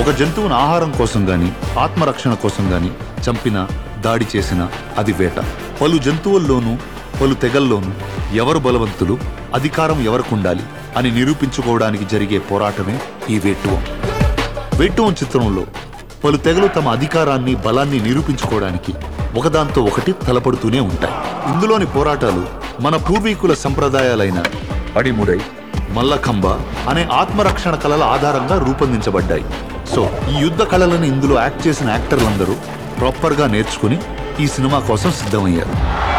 ఒక జంతువును ఆహారం కోసం గాని ఆత్మరక్షణ కోసం గాని చంపిన దాడి చేసిన అది వేట పలు జంతువుల్లోనూ పలు తెగల్లోనూ ఎవరు బలవంతులు అధికారం ఎవరికుండాలి అని నిరూపించుకోవడానికి జరిగే పోరాటమే ఈ వేట్టువం వేట్టువం చిత్రంలో పలు తెగలు తమ అధికారాన్ని బలాన్ని నిరూపించుకోవడానికి ఒకదాంతో ఒకటి తలపడుతూనే ఉంటాయి ఇందులోని పోరాటాలు మన పూర్వీకుల సంప్రదాయాలైన అడిముడై మల్లఖంబ అనే ఆత్మరక్షణ కళల ఆధారంగా రూపొందించబడ్డాయి సో ఈ యుద్ధ కళలను ఇందులో యాక్ట్ చేసిన యాక్టర్లందరూ ప్రాపర్గా నేర్చుకుని ఈ సినిమా కోసం సిద్ధమయ్యారు